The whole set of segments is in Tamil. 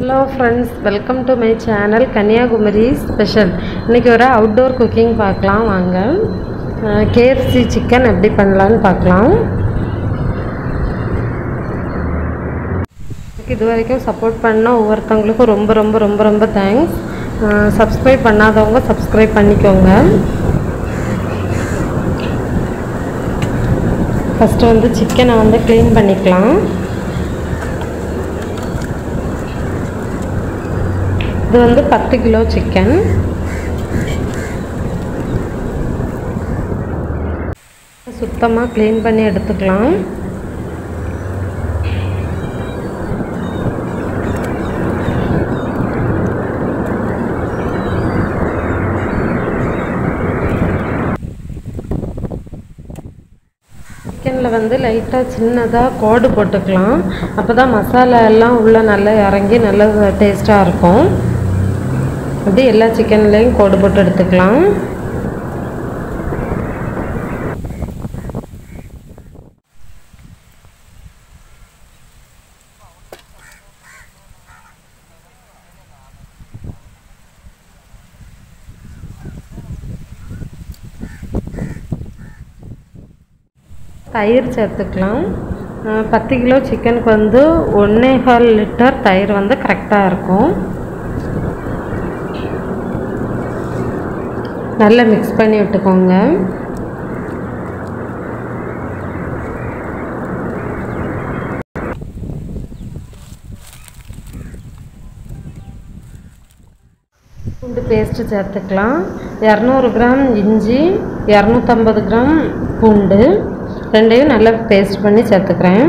hello friends welcome to my channel Kanyakumari special இன்றைக்கி ஒரு அவுட்டோர் குக்கிங் பார்க்கலாம் வாங்க கேஎஃப்சி சிக்கன் எப்படி பண்ணலான்னு பார்க்கலாம் எனக்கு இது வரைக்கும் சப்போர்ட் பண்ண ஒவ்வொருத்தவங்களுக்கும் ரொம்ப ரொம்ப ரொம்ப ரொம்ப தேங்க்ஸ் சப்ஸ்கிரைப் பண்ணாதவங்க சப்ஸ்கிரைப் பண்ணிக்கோங்க ஃபஸ்ட்டு வந்து சிக்கனை வந்து க்ளீன் பண்ணிக்கலாம் இது வந்து பத்து கிலோ சிக்கன் சுத்தமாக க்ளீன் பண்ணி எடுத்துக்கலாம் சிக்கனில் வந்து லைட்டாக சின்னதாக கோடு போட்டுக்கலாம் அப்போ தான் மசாலா எல்லாம் உள்ளே நல்லா இறங்கி நல்லா டேஸ்ட்டாக இருக்கும் அப்படி எல்லா சிக்கன்லேயும் கோடு போட்டு எடுத்துக்கலாம் தயிர் சேர்த்துக்கலாம் பத்து கிலோ சிக்கனுக்கு வந்து ஒன்றேகால் லிட்டர் தயிர் வந்து கரெக்டாக இருக்கும் நல்லா மிக்ஸ் பண்ணி விட்டுக்கோங்க பூண்டு பேஸ்ட்டு சேர்த்துக்கலாம் இரநூறு கிராம் இஞ்சி இரநூத்தம்பது கிராம் பூண்டு ரெண்டையும் நல்லா பேஸ்ட் பண்ணி சேர்த்துக்கிறேன்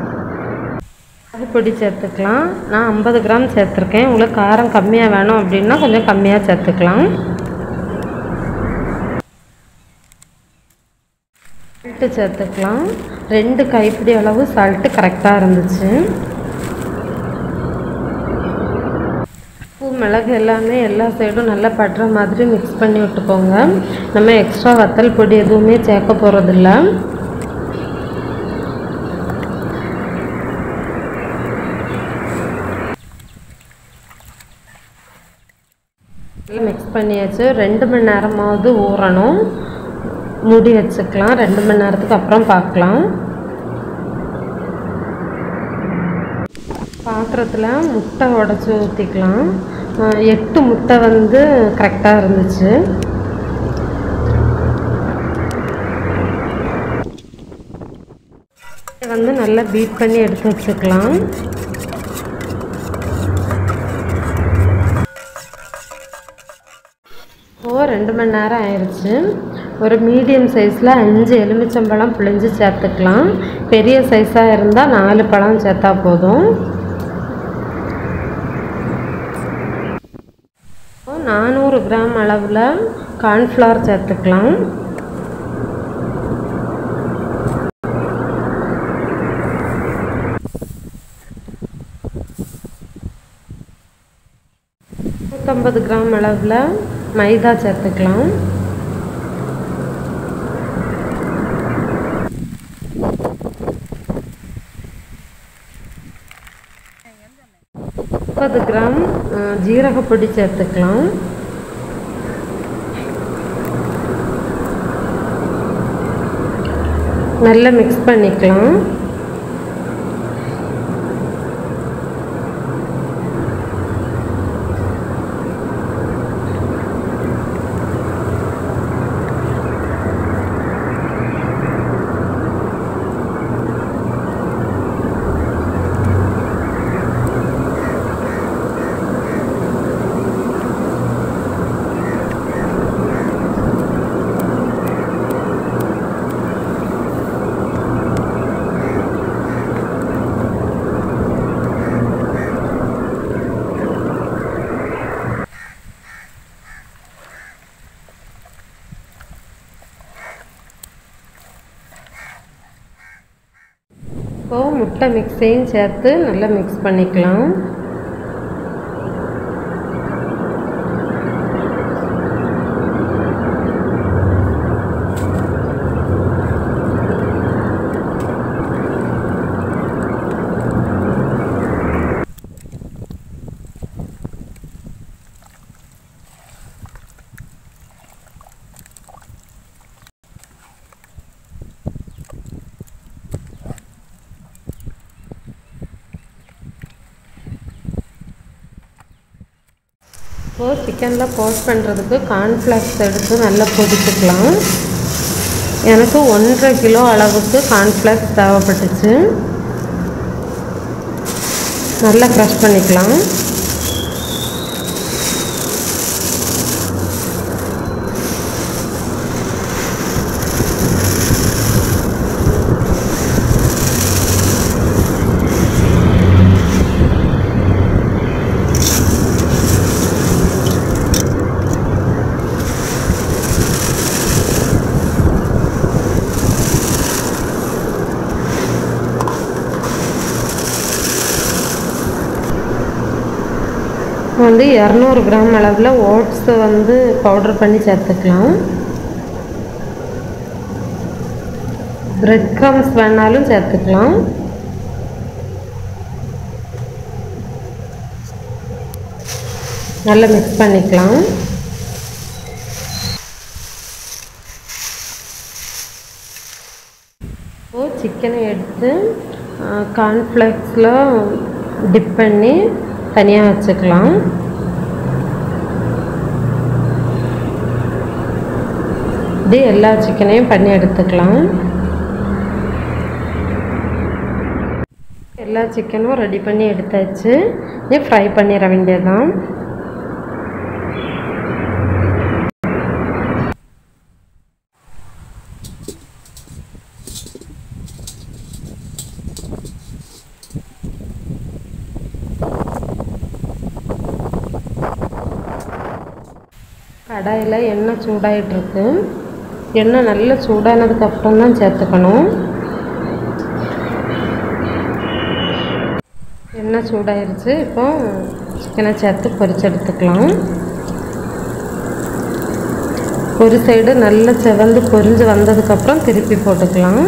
பொடி சேர்த்துக்கலாம் நான் ஐம்பது கிராம் சேர்த்துருக்கேன் உங்களுக்கு காரம் கம்மியாக வேணும் அப்படின்னா கொஞ்சம் கம்மியாக சேர்த்துக்கலாம் சால்ட்டு சேர்த்துக்கலாம் ரெண்டு கைப்பிடி அளவு சால்ட்டு கரெக்டாக இருந்துச்சு உப்பு மிளகு எல்லாமே எல்லா சைடும் நல்லா படுற மாதிரி மிக்ஸ் பண்ணி விட்டுக்கோங்க நம்ம எக்ஸ்ட்ரா வத்தல் பொடி எதுவுமே சேர்க்க போகிறதில்ல மிக்ஸ் பண்ணியாச்சு ரெண்டு மணி நேரமாவது ஊறணும் மூடி வச்சுக்கலாம் ரெண்டு மணி நேரத்துக்கு அப்புறம் பார்க்கலாம் பாத்திரத்தில் முட்டை உடச்சி ஊற்றிக்கலாம் எட்டு முட்டை வந்து கரெக்டாக இருந்துச்சு வந்து நல்லா பீட் பண்ணி எடுத்து வச்சுக்கலாம் ஓ ரெண்டு மணி நேரம் ஆயிடுச்சு ஒரு மீடியம் சைஸில் அஞ்சு எலுமிச்சம்பழம் புளிஞ்சு சேர்த்துக்கலாம் பெரிய சைஸாக இருந்தால் நாலு பழம் சேர்த்தா போதும் நானூறு கிராம் அளவில் கார்ன்ஃப்ளவர் சேர்த்துக்கலாம் நூற்றம்பது கிராம் அளவில் மைதா சேர்த்துக்கலாம் முப்பது கிராம் ஜீரகப்பொடி சேர்த்துக்கலாம் நல்லா மிக்ஸ் பண்ணிக்கலாம் இப்போது முட்டை மிக்ஸையும் சேர்த்து நல்லா மிக்ஸ் பண்ணிக்கலாம் இப்போது சிக்கனில் போஸ்ட் பண்ணுறதுக்கு கார்ன்ஃப்ளெக்ஸ் எடுத்து நல்லா கொதிச்சுக்கலாம் எனக்கு ஒன்றரை கிலோ அளவுக்கு கார்ன்ஃப்ளெக்ஸ் தேவைப்பட்டுச்சு நல்லா க்ரஷ் பண்ணிக்கலாம் வந்து இரநூறு கிராம் அளவில் ஓட்ஸ் வந்து பவுடர் பண்ணி சேர்த்துக்கலாம் பிரெட் க்ரம்ஸ் வேணாலும் சேர்த்துக்கலாம் நல்லா மிக்ஸ் பண்ணிக்கலாம் இப்போ சிக்கனை எடுத்து கார்ன்ஃப்ளெக்ஸில் டிப் பண்ணி தனியாக வச்சுக்கலாம் இப்படி எல்லா சிக்கனையும் பண்ணி எடுத்துக்கலாம் எல்லா சிக்கனும் ரெடி பண்ணி எடுத்தாச்சு நீ ஃப்ரை பண்ணிட வேண்டியதுதான் கடாயில் எண்ணெய் சூடாயிட்ருக்கு எண்ணெய் நல்லா சூடானதுக்கப்புறம் தான் சேர்த்துக்கணும் எண்ணெய் சூடாயிருச்சு இப்போ சிக்கனை சேர்த்து பொரிச்சு எடுத்துக்கலாம் ஒரு சைடு நல்லா செவந்து பொரிஞ்சு வந்ததுக்கப்புறம் திருப்பி போட்டுக்கலாம்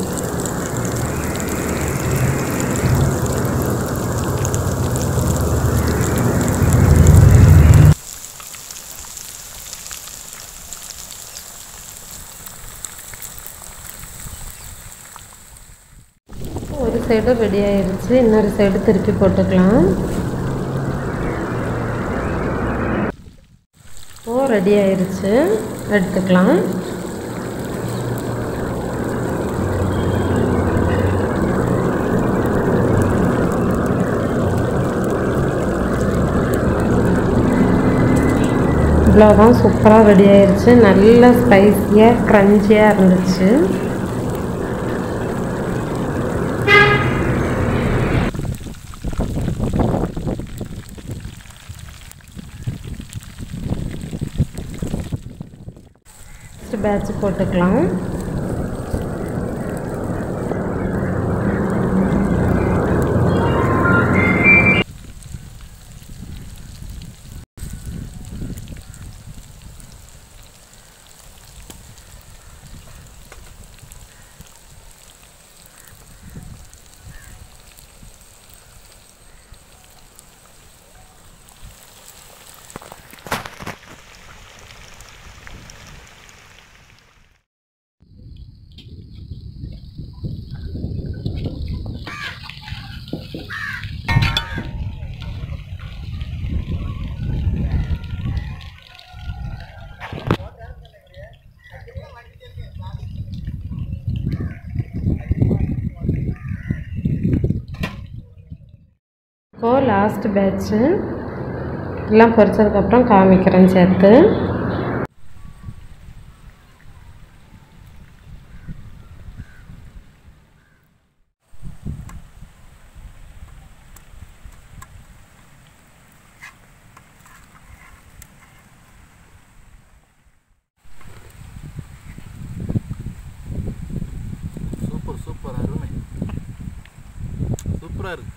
ஒரு சைடு ரெடி ஆயிருச்சு இன்னொரு சைடு திருப்பி போட்டுக்கலாம் ஓ ரெடி ஆயிருச்சு எடுத்துக்கலாம் இவ்வளோதான் சூப்பராக ரெடி ஆயிருச்சு நல்ல ஸ்பைஸியாக க்ரன்ச்சியாக இருந்துச்சு ஃபஸ்ட்டு பேட்ச் போட்டுக்கலாம் இப்போது லாஸ்ட் பேட்ச்சு எல்லாம் பொரிச்சதுக்கப்புறம் காமிக்கிறேன் சேர்த்து சூப்பர் சூப்பர் அருமை சூப்பராக இருக்கு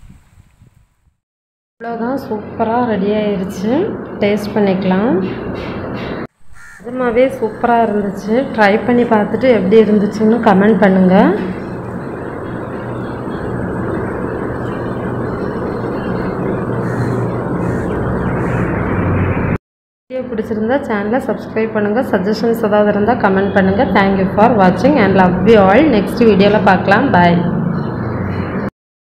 இவ்வளோதான் சூப்பராக ரெடி ஆயிருச்சு டேஸ்ட் பண்ணிக்கலாம் நிஜமாவே சூப்பராக இருந்துச்சு ட்ரை பண்ணி பார்த்துட்டு எப்படி இருந்துச்சுன்னு கமெண்ட் பண்ணுங்கள் வீடியோ பிடிச்சிருந்தா சேனலை சப்ஸ்கிரைப் பண்ணுங்கள் சஜஷன்ஸ் ஏதாவது இருந்தால் கமெண்ட் பண்ணுங்கள் தேங்க்யூ ஃபார் வாட்சிங் and love you all next வீடியோவில் பார்க்கலாம் பாய்